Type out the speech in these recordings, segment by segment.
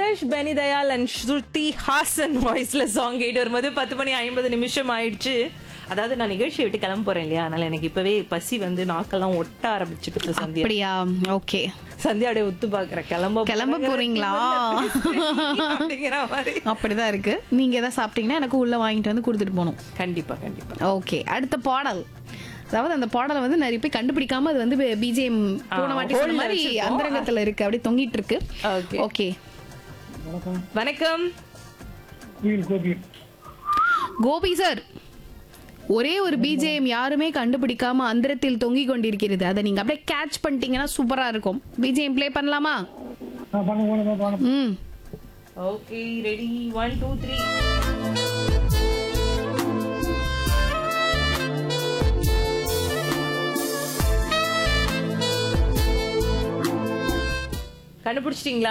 நிகேஷ் பெனிதயால் அண்ட் ஸ்ருதி ஹாசன் வாய்ஸ்ல சாங் கேட்டு வரும்போது பத்து மணி ஐம்பது நிமிஷம் ஆயிடுச்சு அதாவது நான் நிகழ்ச்சியை விட்டு கிளம்ப போறேன் இல்லையா அதனால எனக்கு இப்பவே பசி வந்து நாக்கெல்லாம் ஒட்ட ஆரம்பிச்சுட்டு சந்தியா அப்படியா ஓகே சந்தியாடைய உத்து பாக்குற கிளம்ப கிளம்ப போறேன். போறீங்களா? அப்படிங்கிற மாதிரி அப்படிதான் இருக்கு நீங்க எதாவது சாப்பிட்டீங்கன்னா எனக்கு உள்ள வாங்கிட்டு வந்து கொடுத்துட்டு போகணும் கண்டிப்பா கண்டிப்பா ஓகே அடுத்த பாடல் அதாவது அந்த பாடலை வந்து நிறைய பேர் கண்டுபிடிக்காம அது வந்து பிஜிஎம் போன வாட்டி hold சொன்ன ல மாதிரி வச்சிருக்கோம். அந்தரங்கத்துல இருக்கு அப்படியே தொங்கிட்டு இருக்கு ஓகே ஓகே வணக்கம் குயில் கோபி கோபி சார் ஒரே ஒரு பிஜேஎம் யாருமே கண்டுபிடிக்காம அந்தரத்தில் தொங்கிக் கொண்டிருக்கிறது அதை நீங்க அப்படியே கேட்ச் பண்ணிட்டீங்கன்னா சூப்பரா இருக்கும் பிஜேஎம் ப்ளே பண்ணலாமா ஆ பண்ண போன பண்ண ம் okay ready one two three கண்டுபிடிச்சிட்டீங்களா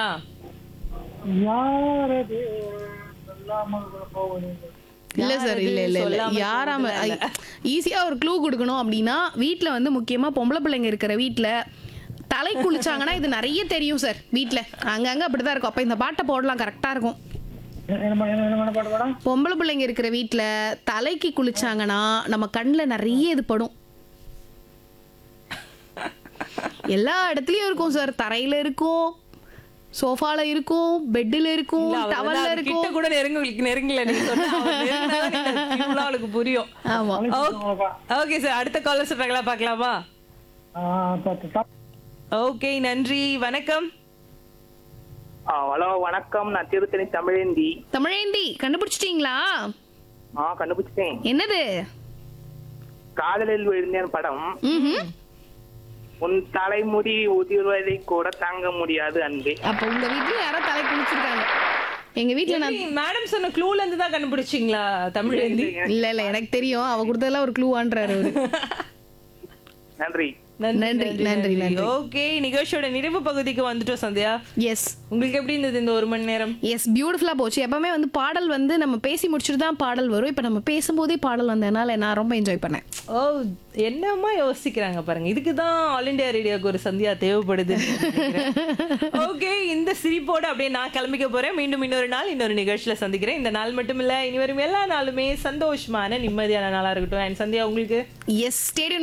யாரது சொல்லாமல் போவது இல்ல சார் இல்ல இல்ல இல்ல சொல்லாம யாராம ஈஸியா ஒரு க்ளூ கொடுக்கணும் அப்படின்னா வீட்ல வந்து முக்கியமா பொம்பளை பிள்ளைங்க இருக்கிற வீட்ல தலை குளிச்சாங்கன்னா இது நிறைய தெரியும் சார் வீட்ல அங்கங்க அப்படிதான் இருக்கும் அப்ப இந்த பாட்டை போடலாம் கரெக்டா இருக்கும் என்ன பண்ண- என்ன என்ன பாட்டு பாடம் பொம்பளை பிள்ளைங்க இருக்கிற வீட்ல தலைக்கு குளிச்சாங்கன்னா நம்ம கண்ணுல நிறைய இது படும் எல்லா இடத்துலயும் இருக்கும் சார் தரையில இருக்கும் சோஃபால இருக்கும் பெட்டில் இருக்கும் இல்ல, அவர் வந்து டவல்ல அது இருக்கும் கிட்ட கூட நெருங்க நெருங்கல நீங்க சொன்னா அவர் நெருங்கினாதான் இந்த full ஆ அவளுக்கு புரியும் ஆமா ஓகே சார் அடுத்த காலர் சொல்றாங்களா பார்க்கலாமா ஓகே நன்றி வணக்கம் ஆ ஹலோ வணக்கம் நான் திருத்தணி தமிழேந்தி தமிழேந்தி கண்டுபிடிச்சிட்டீங்களா ஆ கண்டுபிடிச்சிட்டேன் என்னது காதலில் விழுந்தேன் படம் ம்ஹும். உன் தலைமுடி உதிர்வதை கூட தாங்க முடியாது அன்பே அப்ப உங்க வீட்ல யாரோ தலை குளிச்சிருக்காங்க எங்க வீட்ல நான் மேடம் சொன்ன க்ளூல இருந்து தான் கண்டுபிடிச்சிங்களா தமிழேந்தி இல்ல இல்ல எனக்கு தெரியும் அவ கொடுத்ததெல்லாம் ஒரு க்ளூவான்றாரு அவரு நன்றி நன்றி நன்றி நன்றி ஓகே நிகழ்ச்சியோட நிறைவு பகுதிக்கு வந்துட்டோம் சந்தியா எஸ் உங்களுக்கு எப்படி இருந்தது இந்த ஒரு மணி நேரம் எஸ் பியூட்டிஃபுல்லா போச்சு எப்பவுமே வந்து பாடல் வந்து நம்ம பேசி முடிச்சுட்டு தான் பாடல் வரும் இப்ப நம்ம பேசும்போதே பாடல் வந்ததுனால நான் ரொம்ப என்ஜாய் பண்ணேன் ஓ என்னம்மா யோசிக்கிறாங்க பாருங்க இதுக்கு தான் ஆல் இண்டியா ரேடியோக்கு ஒரு சந்தியா தேவைப்படுது ஓகே இந்த சிரிப்போட அப்படியே நான் கிளம்பிக்க போறேன் மீண்டும் இன்னொரு நாள் இன்னொரு நிகழ்ச்சியில சந்திக்கிறேன் இந்த நாள் மட்டும் இல்ல இனி வரும் எல்லா நாளுமே சந்தோஷமான நிம்மதியான நாளா இருக்கட்டும் அண்ட் சந்தியா உங்களுக்கு எஸ் ஸ்டேடியம்